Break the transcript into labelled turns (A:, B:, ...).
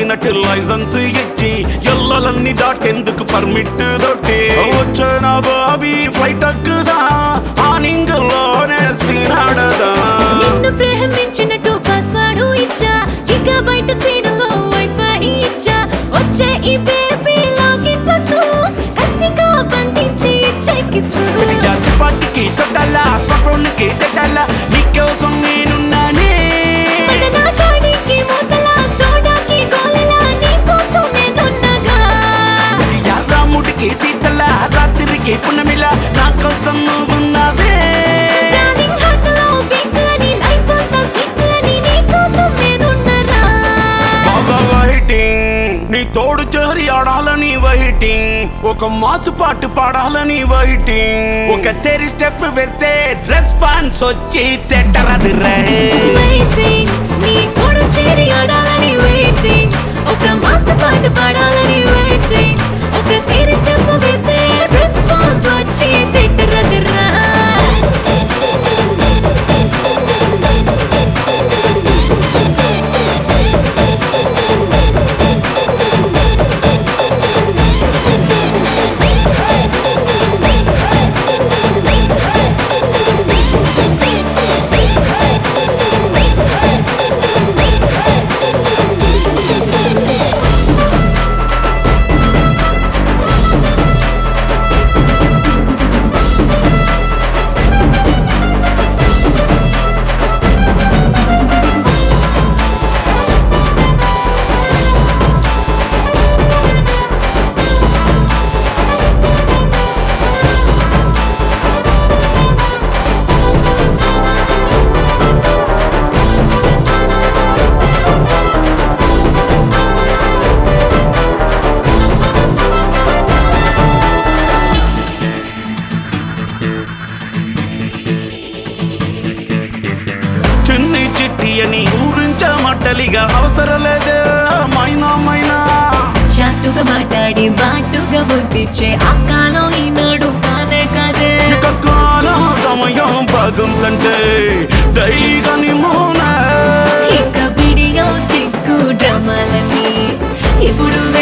A: నచ్చినట్టు లైసెన్స్ ఇచ్చి ఎల్లలన్నీ దాటేందుకు పర్మిట్ దొట్టి వచ్చిన బాబీ ఫ్లైట్ ఎక్కుదా ఆనింగ్లోనే సీనాడదా
B: నిన్ను ప్రేమించినట్టు పాస్వర్డ్ ఇచ్చా ఇక బయట సీడలో వైఫై ఇచ్చా వచ్చే ఈ బేబీ లాగిన్ పసు కసిగా బంధించి ఇచ్చే కిసు
A: చపాతికి తొట్టలా స్వప్రోనికి తొట్టలా నీకోసం నేనున్నానే
B: మదనా చాడీకి మూతలా సోడాకి గోలలా నీకోసం నేనున్నగా
A: సఖియా రాముడికి సీతలా రాత్రికి పున్నమిలా నా కోసం నువ్వున్నావే
B: డార్లింగ్ హార్ట్లో బీచ్లని లైఫ్ అంతా స్విచ్లని నీకోసం నేనున్నరా
A: బాగా వెయిటింగ్ నీ తోడు చేరి ఆడాలని వెయిటింగ్ ఒక మాసు పాటు పాడాలని వెయిటింగ్ ఒక తెరి స్టెప్ వేస్తే రెస్పాన్స్ వచ్చి తెట్టరది రే
B: వెయిటింగ్ నీ తోడు చేరి ఆడాలని వెయిటింగ్ ఒక మాస పాట పాడాలని వెయిటింగ్ ఒక తీరి స్టెప్ వేస్తే రెస్పాన్స్ వచ్చి తిట్టరదిరా
A: చిన్ని చిట్టి అని ఊరించమట్టలిగా అవసరం లేదే మైనా మైనా
B: చాటుగా మాట్లాడి బాటుగా బుద్ధిచ్చే అక్కలో ఈనాడు కానే కదే
A: ఇక కాలం సమయం బాగుందంటే డైలీగా నిమోనే
B: ఇక బిడియో సిగ్గు డ్రామాలని ఇప్పుడు